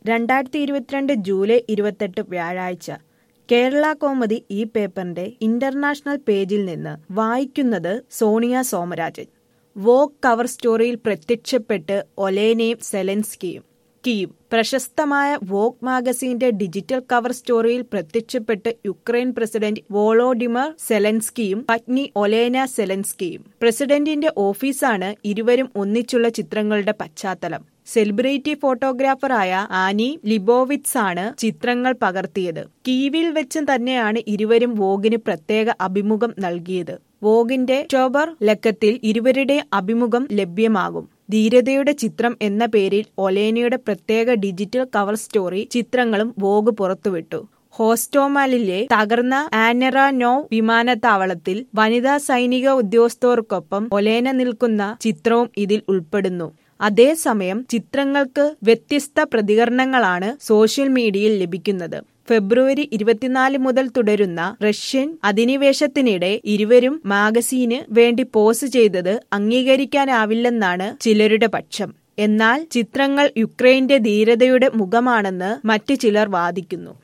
രണ്ടായിരത്തി ഇരുപത്തിരണ്ട് ജൂലൈ ഇരുപത്തെട്ട് വ്യാഴാഴ്ച കേരള കോമതി ഈ പേപ്പറിന്റെ ഇന്റർനാഷണൽ പേജിൽ നിന്ന് വായിക്കുന്നത് സോണിയ സോമരാജൻ വോഗ് കവർ സ്റ്റോറിയിൽ പ്രത്യക്ഷപ്പെട്ട് ഒലേനയും സെലൻസ്കിയും കീവ് പ്രശസ്തമായ വോഗ് മാഗസിന്റെ ഡിജിറ്റൽ കവർ സ്റ്റോറിയിൽ പ്രത്യക്ഷപ്പെട്ട് യുക്രൈൻ പ്രസിഡന്റ് വോളോഡിമർ സെലൻസ്കിയും പത്നി ഒലേന സെലൻസ്കിയും പ്രസിഡന്റിന്റെ ഓഫീസാണ് ഇരുവരും ഒന്നിച്ചുള്ള ചിത്രങ്ങളുടെ പശ്ചാത്തലം സെലിബ്രിറ്റി ഫോട്ടോഗ്രാഫറായ ആനി ലിബോവിറ്റ്സ് ആണ് ചിത്രങ്ങൾ പകർത്തിയത് കീവിൽ വെച്ച് തന്നെയാണ് ഇരുവരും വോഗിന് പ്രത്യേക അഭിമുഖം നൽകിയത് വോഗിന്റെ ഒക്ടോബർ ലക്കത്തിൽ ഇരുവരുടെ അഭിമുഖം ലഭ്യമാകും ധീരതയുടെ ചിത്രം എന്ന പേരിൽ ഒലേനയുടെ പ്രത്യേക ഡിജിറ്റൽ കവർ സ്റ്റോറി ചിത്രങ്ങളും വോഗ് പുറത്തുവിട്ടു ഹോസ്റ്റോമാലിലെ തകർന്ന ആനറാനോവ് വിമാനത്താവളത്തിൽ വനിതാ സൈനിക ഉദ്യോഗസ്ഥർക്കൊപ്പം ഒലേന നിൽക്കുന്ന ചിത്രവും ഇതിൽ ഉൾപ്പെടുന്നു അതേസമയം ചിത്രങ്ങൾക്ക് വ്യത്യസ്ത പ്രതികരണങ്ങളാണ് സോഷ്യൽ മീഡിയയിൽ ലഭിക്കുന്നത് ഫെബ്രുവരി ഇരുപത്തിനാല് മുതൽ തുടരുന്ന റഷ്യൻ അധിനിവേശത്തിനിടെ ഇരുവരും മാഗസീന് വേണ്ടി പോസ്റ്റ് ചെയ്തത് അംഗീകരിക്കാനാവില്ലെന്നാണ് ചിലരുടെ പക്ഷം എന്നാൽ ചിത്രങ്ങൾ യുക്രൈന്റെ ധീരതയുടെ മുഖമാണെന്ന് മറ്റു ചിലർ വാദിക്കുന്നു